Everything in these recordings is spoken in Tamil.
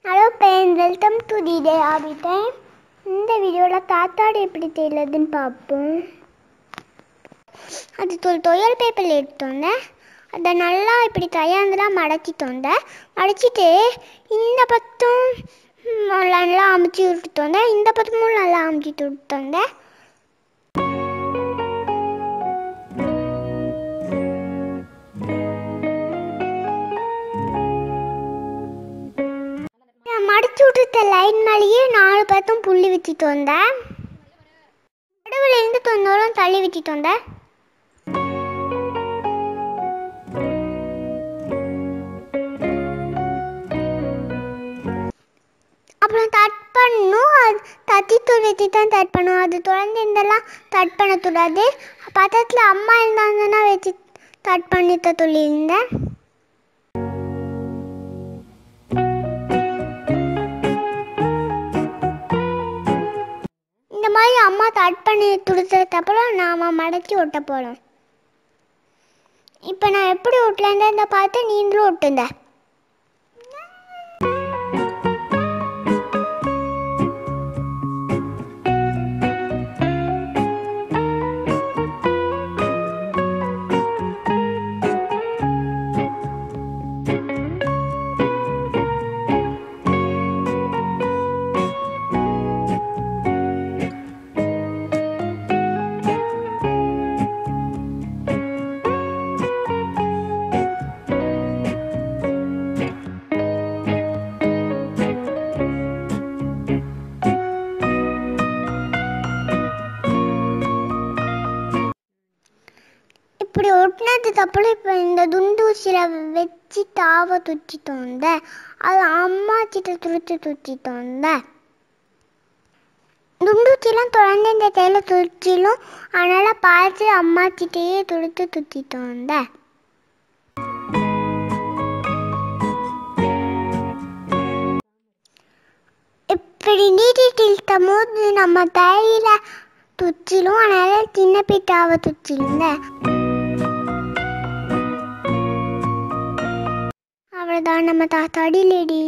hello fan welcome to the day ஆபிட்டேன் இந்த வீடியோவில் தாத்தாடு எப்படி செய்யறதுன்னு பார்ப்போம் அது தொ தொயல் பேப்பரில் எடுத்தோங்க அதை நல்லா இப்படி கையாந்துலாம் மடக்கிட்டோங்க மடச்சிட்டு இந்த பக்கம் ம், நல்லா அமுச்சு விட்டுட்டோங்க இந்த பக்கமும் நல்லா அமுச்சிட்டு விட்டோங்க நான் மடிச்சு விட்டுட்ட லைன் மேலேயே நாலு பத்தும் புள்ளி வச்சுட்டு வந்தேன் நடுவில் இருந்து தொந்தோളം தள்ளி வச்சுட்டு வந்தேன் அப்புறம் தட் பண்ணணும் அது தத்தி துருத்தி தான் தட் பண்ணணும் அது தொடர்ந்து இருந்தெல்லாம் தட் பண்ணக்கூடாது பக்கத்தில் அம்மா இருந்தாங்கன்னா வச்சு தட் பண்ணித்த சொல்லியிருந்தேன் இந்த மாதிரி அம்மா கட் பண்ணி கொடுத்ததுக்கப்புறம் நாம் மடக்கி ஒட்ட போகிறோம் இப்போ நான் எப்படி ஒட்டலேன்னு இந்த பார்த்து நீங்களும் ஒட்டுங்க இப்படி ஒட்டினதுக்கு அப்புறம் இப்போ இந்த துண்டூசியில் வச்சு தாவ துச்சிட்டோந்த அது அம்மா கிட்ட துருத்து துச்சிட்டோந்த துண்டூச்சிலாம் தொடர்ந்து இந்த தையில துச்சிலும் அதனால் பார்த்து அம்மா கிட்டேயே துடுத்து துச்சிட்டோந்த இப்படி நீட்டிட்டு இழுத்தும் போது நம்ம தையில துச்சிலும் அதனால் சின்ன பிட்டாவை துச்சிலுங்க அவ்வளோதான் நம்ம தாத்தாடி லேடி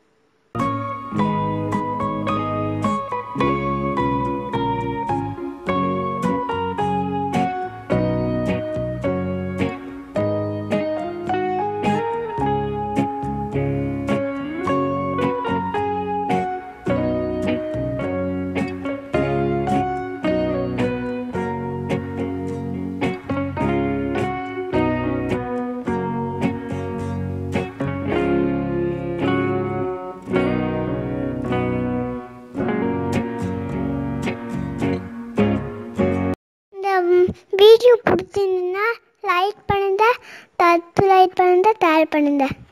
இந்த வீடியோ பிடிச்சிருந்தா லைக் பண்ணுங்க தத்து லைக் பண்ணுங்க ஷேர் பண்ணுங்க